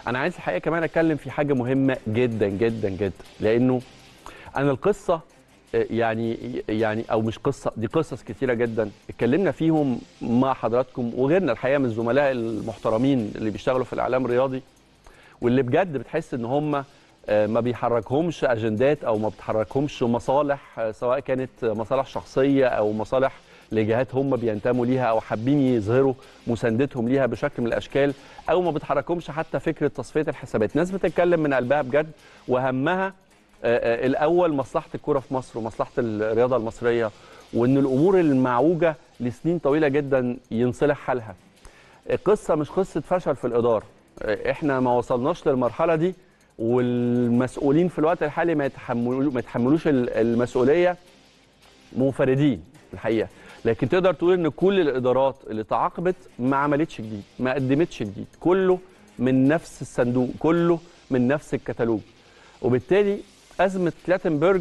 انا عايز الحقيقه كمان اتكلم في حاجه مهمه جدا جدا جدا لانه انا القصه آه، يعني يعني او مش قصه دي قصص كتيره جدا اتكلمنا فيهم مع حضراتكم وغيرنا الحقيقه من الزملاء المحترمين اللي بيشتغلوا في الاعلام الرياضي واللي بجد بتحس ان هم آه، ما بيحركهمش اجندات او ما بتحركهمش مصالح آه، سواء كانت مصالح شخصيه او مصالح لجهات هم بينتموا ليها او حابين يظهروا مساندتهم ليها بشكل من الاشكال او ما بتحركهمش حتى فكره تصفيه الحسابات ناس بتتكلم من قلبها بجد وهمها آه، آه، الاول مصلحه الكره في مصر ومصلحه الرياضه المصريه وان الامور المعوجه لسنين طويله جدا ينصلح حالها القصه مش قصه فشل في الاداره آه، احنا ما وصلناش للمرحله دي والمسؤولين في الوقت الحالي ما يتحملوا ما يتحملوش ال- المسؤوليه منفردين الحقيقه لكن تقدر تقول ان كل الادارات اللي تعاقبت ما عملتش جديد ما قدمتش جديد كله من نفس الصندوق كله من نفس الكتالوج وبالتالي ازمه كلاتنبرج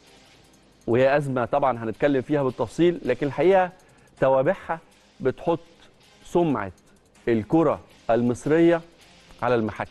وهي ازمه طبعا هنتكلم فيها بالتفصيل لكن الحقيقه توابعها بتحط سمعه الكره المصريه على المحك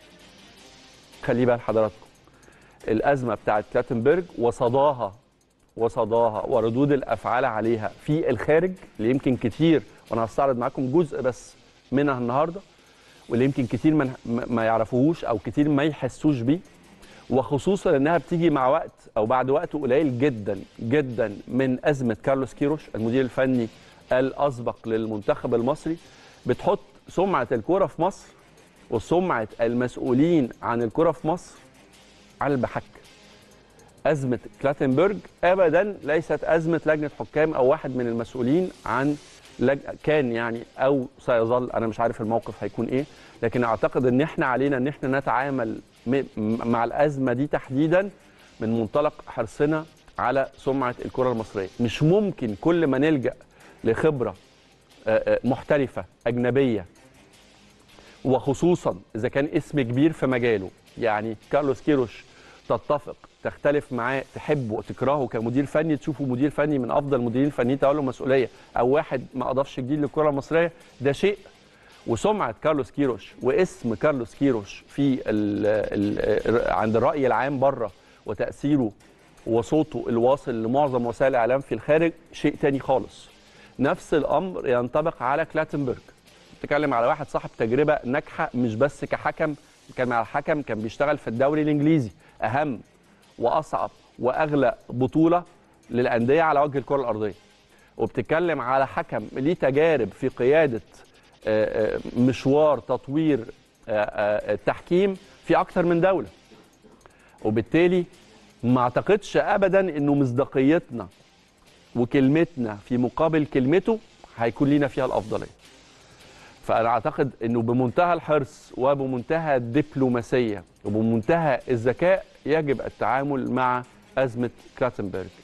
خلي بال حضراتكم الازمه بتاعت كلاتنبرج وصداها وصداها وردود الافعال عليها في الخارج اللي يمكن كتير وانا هستعرض معاكم جزء بس منها النهارده واللي يمكن كتير من ما يعرفوهوش او كتير ما يحسوش بيه وخصوصا انها بتيجي مع وقت او بعد وقت قليل جدا جدا من ازمه كارلوس كيروش المدير الفني الاسبق للمنتخب المصري بتحط سمعه الكوره في مصر وسمعه المسؤولين عن الكوره في مصر على المحك ازمه كلاتنبرج ابدا ليست ازمه لجنه حكام او واحد من المسؤولين عن لج... كان يعني او سيظل انا مش عارف الموقف هيكون ايه لكن اعتقد ان احنا علينا ان احنا نتعامل م... مع الازمه دي تحديدا من منطلق حرصنا على سمعه الكره المصريه مش ممكن كل ما نلجا لخبره آه، آه، محترفه اجنبيه وخصوصا اذا كان اسم كبير في مجاله يعني كارلوس كيروش تتفق تختلف معاه تحبه وتكرهه كمدير فني تشوفه مدير فني من افضل المديرين الفنيين تولوا مسؤوليه او واحد ما اضافش جديد للكره المصريه ده شيء وسمعه كارلوس كيروش واسم كارلوس كيروش في ال ال عند الراي العام بره وتاثيره وصوته الواصل لمعظم وسائل الاعلام في الخارج شيء تاني خالص نفس الامر ينطبق على كلاتنبرج بتتكلم على واحد صاحب تجربه ناجحه مش بس كحكم كان على الحكم كان بيشتغل في الدوري الانجليزي اهم واصعب واغلى بطوله للانديه على وجه الكره الارضيه وبتتكلم على حكم ليه تجارب في قياده آه، آه، مشوار تطوير آه، آه، التحكيم في اكتر من دوله وبالتالي ما اعتقدش ابدا انه مصداقيتنا وكلمتنا في مقابل كلمته هيكون لينا فيها الافضليه فانا اعتقد انه بمنتهى الحرص وبمنتهى الدبلوماسيه وبمنتهى الذكاء يجب التعامل مع ازمه كلاتنبرج